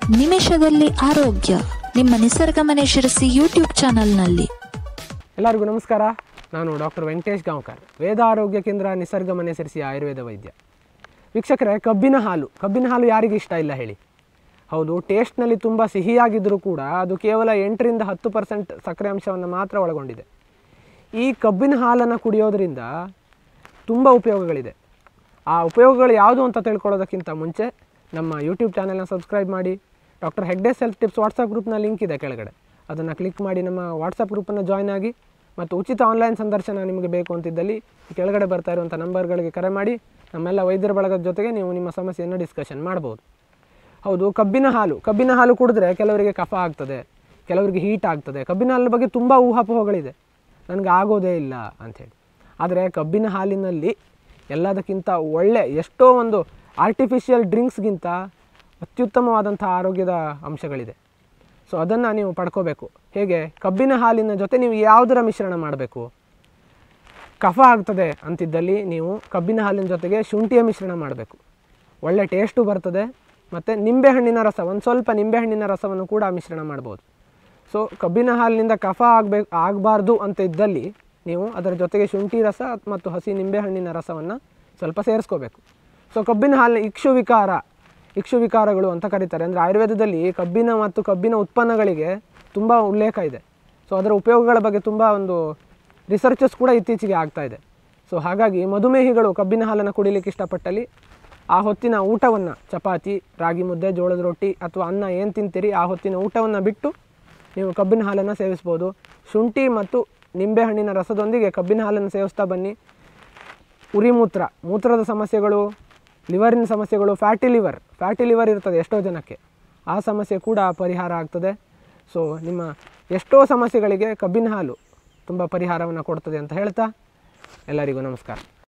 ನಿಮಿಷದಲ್ಲಿ ಆರೋಗ್ಯ ನಿಮ್ಮ ನಿಸರ್ಗ ಮನೆ ಶಿರಸಿ ಯೂಟ್ಯೂಬ್ ಚಾನಲ್ನಲ್ಲಿ ಎಲ್ಲರಿಗೂ ನಮಸ್ಕಾರ ನಾನು ಡಾಕ್ಟರ್ ವೆಂಕಟೇಶ್ ಗಾಂವ್ಕರ್ ವೇದ ಆರೋಗ್ಯ ಕೇಂದ್ರ ನಿಸರ್ಗ ಮನೆ ಸೇರಿಸಿ ಆಯುರ್ವೇದ ವೈದ್ಯ ವೀಕ್ಷಕರೇ ಕಬ್ಬಿನ ಹಾಲು ಕಬ್ಬಿನ ಹಾಲು ಯಾರಿಗೆ ಇಷ್ಟ ಇಲ್ಲ ಹೇಳಿ ಹೌದು ಟೇಸ್ಟ್ನಲ್ಲಿ ತುಂಬ ಸಿಹಿಯಾಗಿದ್ದರೂ ಕೂಡ ಅದು ಕೇವಲ ಎಂಟರಿಂದ ಹತ್ತು ಪರ್ಸೆಂಟ್ ಸಕ್ಕರೆ ಅಂಶವನ್ನು ಮಾತ್ರ ಒಳಗೊಂಡಿದೆ ಈ ಕಬ್ಬಿನ ಹಾಲನ್ನು ಕುಡಿಯೋದ್ರಿಂದ ತುಂಬ ಉಪಯೋಗಗಳಿದೆ ಆ ಉಪಯೋಗಗಳು ಯಾವುದು ಅಂತ ತಿಳ್ಕೊಳ್ಳೋದಕ್ಕಿಂತ ಮುಂಚೆ ನಮ್ಮ ಯೂಟ್ಯೂಬ್ ಚಾನೆಲ್ನ ಸಬ್ಸ್ಕ್ರೈಬ್ ಮಾಡಿ doctor Hegde self tips WhatsApp ಗ್ರೂಪ್ನ ಲಿಂಕ್ ಇದೆ ಕೆಳಗಡೆ ಅದನ್ನು ಕ್ಲಿಕ್ ಮಾಡಿ ನಮ್ಮ ವಾಟ್ಸಪ್ ಗ್ರೂಪನ್ನು ಜಾಯ್ನ್ ಆಗಿ ಮತ್ತು ಉಚಿತ ಆನ್ಲೈನ್ ಸಂದರ್ಶನ ನಿಮಗೆ ಬೇಕು ಅಂತಿದ್ದಲ್ಲಿ ಈ ಕೆಳಗಡೆ ಬರ್ತಾ ಇರುವಂಥ ನಂಬರ್ಗಳಿಗೆ ಕರೆ ಮಾಡಿ ನಮ್ಮೆಲ್ಲ ವೈದ್ಯರ ಬಳಗದ ಜೊತೆಗೆ ನೀವು ನಿಮ್ಮ ಸಮಸ್ಯೆಯನ್ನು ಡಿಸ್ಕಷನ್ ಮಾಡ್ಬೋದು ಹೌದು ಕಬ್ಬಿನ ಹಾಲು ಕಬ್ಬಿನ ಹಾಲು ಕುಡಿದ್ರೆ ಕೆಲವರಿಗೆ ಕಫ ಆಗ್ತದೆ ಕೆಲವರಿಗೆ ಹೀಟ್ ಆಗ್ತದೆ ಕಬ್ಬಿನ ಹಾಲಿನ ಬಗ್ಗೆ ತುಂಬ ಊಹಾಪೋಹಗಳಿದೆ ನನಗೆ ಆಗೋದೇ ಇಲ್ಲ ಅಂಥೇಳಿ ಆದರೆ ಕಬ್ಬಿನ ಹಾಲಿನಲ್ಲಿ ಎಲ್ಲದಕ್ಕಿಂತ ಒಳ್ಳೆ ಎಷ್ಟೋ ಒಂದು ಆರ್ಟಿಫಿಷಿಯಲ್ ಡ್ರಿಂಕ್ಸ್ಗಿಂತ ಅತ್ಯುತ್ತಮವಾದಂಥ ಆರೋಗ್ಯದ ಅಂಶಗಳಿದೆ ಸೊ ಅದನ್ನು ನೀವು ಪಡ್ಕೋಬೇಕು ಹೇಗೆ ಕಬ್ಬಿನ ಹಾಲಿನ ಜೊತೆ ನೀವು ಯಾವುದರ ಮಿಶ್ರಣ ಮಾಡಬೇಕು ಕಫ ಆಗ್ತದೆ ಅಂತಿದ್ದಲ್ಲಿ ನೀವು ಕಬ್ಬಿನ ಹಾಲಿನ ಜೊತೆಗೆ ಶುಂಠಿಯ ಮಿಶ್ರಣ ಮಾಡಬೇಕು ಒಳ್ಳೆ ಟೇಸ್ಟು ಬರ್ತದೆ ಮತ್ತು ನಿಂಬೆಹಣ್ಣಿನ ರಸ ಒಂದು ಸ್ವಲ್ಪ ನಿಂಬೆಹಣ್ಣಿನ ರಸವನ್ನು ಕೂಡ ಮಿಶ್ರಣ ಮಾಡ್ಬೋದು ಸೊ ಕಬ್ಬಿನ ಹಾಲಿನಿಂದ ಕಫ ಆಗಬೇಕು ಆಗಬಾರ್ದು ಅಂತ ಇದ್ದಲ್ಲಿ ನೀವು ಅದರ ಜೊತೆಗೆ ಶುಂಠಿ ರಸ ಮತ್ತು ಹಸಿ ನಿಂಬೆಹಣ್ಣಿನ ರಸವನ್ನು ಸ್ವಲ್ಪ ಸೇರಿಸ್ಕೋಬೇಕು ಸೊ ಕಬ್ಬಿನ ಹಾಲಿನ ಇಕ್ಷು ವಿಕಾರ ಇಕ್ಷು ವಿಕಾರಗಳು ಅಂತ ಕರೀತಾರೆ ಅಂದರೆ ಆಯುರ್ವೇದದಲ್ಲಿ ಕಬ್ಬಿನ ಮತ್ತು ಕಬ್ಬಿನ ಉತ್ಪನ್ನಗಳಿಗೆ ತುಂಬ ಉಲ್ಲೇಖ ಇದೆ ಸೊ ಅದರ ಉಪಯೋಗಗಳ ಬಗ್ಗೆ ತುಂಬ ಒಂದು ರಿಸರ್ಚಸ್ ಕೂಡ ಇತ್ತೀಚೆಗೆ ಆಗ್ತಾ ಇದೆ ಸೊ ಹಾಗಾಗಿ ಮಧುಮೇಹಿಗಳು ಕಬ್ಬಿನ ಹಾಲನ್ನು ಕುಡಿಲಿಕ್ಕೆ ಇಷ್ಟಪಟ್ಟಲ್ಲಿ ಆ ಹೊತ್ತಿನ ಊಟವನ್ನು ಚಪಾತಿ ರಾಗಿ ಮುದ್ದೆ ಜೋಳದ ರೊಟ್ಟಿ ಅಥವಾ ಅನ್ನ ಏನು ತಿಂತೀರಿ ಆ ಹೊತ್ತಿನ ಊಟವನ್ನು ಬಿಟ್ಟು ನೀವು ಕಬ್ಬಿನ ಹಾಲನ್ನು ಸೇವಿಸ್ಬೋದು ಶುಂಠಿ ಮತ್ತು ನಿಂಬೆಹಣ್ಣಿನ ರಸದೊಂದಿಗೆ ಕಬ್ಬಿನ ಹಾಲನ್ನು ಸೇವಿಸ್ತಾ ಬನ್ನಿ ಉರಿ ಮೂತ್ರ ಮೂತ್ರದ ಸಮಸ್ಯೆಗಳು ಲಿವರಿನ ಸಮಸ್ಯೆಗಳು ಫ್ಯಾಟಿ ಲಿವರ್ ಫ್ಯಾಟಿ ಲಿವರ್ ಇರ್ತದೆ ಎಷ್ಟೋ ಜನಕ್ಕೆ ಆ ಸಮಸ್ಯೆ ಕೂಡ ಪರಿಹಾರ ಆಗ್ತದೆ ಸೊ ನಿಮ್ಮ ಎಷ್ಟೋ ಸಮಸ್ಯೆಗಳಿಗೆ ಕಬ್ಬಿನ ಹಾಲು ತುಂಬ ಪರಿಹಾರವನ್ನು ಕೊಡ್ತದೆ ಅಂತ ಹೇಳ್ತಾ ಎಲ್ಲರಿಗೂ ನಮಸ್ಕಾರ